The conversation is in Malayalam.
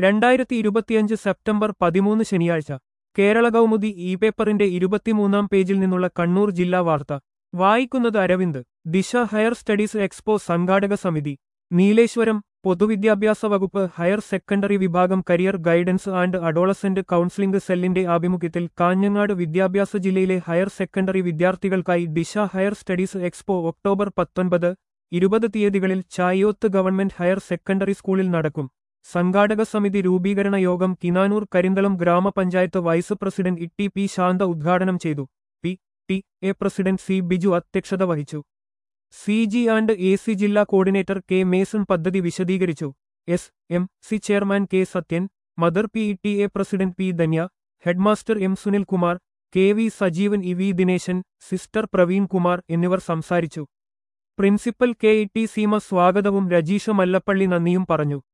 രണ്ടായിരത്തി ഇരുപത്തിയഞ്ച് സെപ്റ്റംബർ പതിമൂന്ന് ശനിയാഴ്ച കേരള കൗമുദി ഇ പേപ്പറിന്റെ ഇരുപത്തിമൂന്നാം പേജിൽ നിന്നുള്ള കണ്ണൂർ ജില്ലാ വാർത്ത വായിക്കുന്നത് അരവിന്ദ് ദിശ ഹയർ സ്റ്റഡീസ് എക്സ്പോ സംഘാടക സമിതി നീലേശ്വരം പൊതുവിദ്യാഭ്യാസ വകുപ്പ് ഹയർ സെക്കൻഡറി വിഭാഗം career guidance and adolescent counselling സെല്ലിന്റെ ആഭിമുഖ്യത്തിൽ കാഞ്ഞങ്ങാട് വിദ്യാഭ്യാസ ജില്ലയിലെ ഹയർ സെക്കൻഡറി വിദ്യാർത്ഥികൾക്കായി ദിശ ഹയർ സ്റ്റഡീസ് എക്സ്പോ ഒക്ടോബർ പത്തൊൻപത് ഇരുപത് തീയതികളിൽ ചായോത്ത് ഗവൺമെന്റ് ഹയർ സെക്കൻഡറി സ്കൂളിൽ നടക്കും സംഘാടക സമിതി രൂപീകരണ യോഗം കിനാനൂർ കരിന്തളം ഗ്രാമപഞ്ചായത്ത് vice president E P Shantha ഉദ്ഘാടനം ചെയ്തു P T A president C Biju അധ്യക്ഷത വഹിച്ചു C G and A C ജില്ലാ കോർഡിനേറ്റർ കെ മേസൺ പദ്ധതി വിശദീകരിച്ചു S M C chairman K Sathyan mother P E T A president P Dhanya headmaster M Sunilkumar K V Sajeevan E V Dineshan sister Praveen Kumar എന്നിവർ സംസാരിച്ചു principal K E T Seema സ്വാഗതവും രജീഷ മല്ലപ്പള്ളി നന്ദിയും പറഞ്ഞു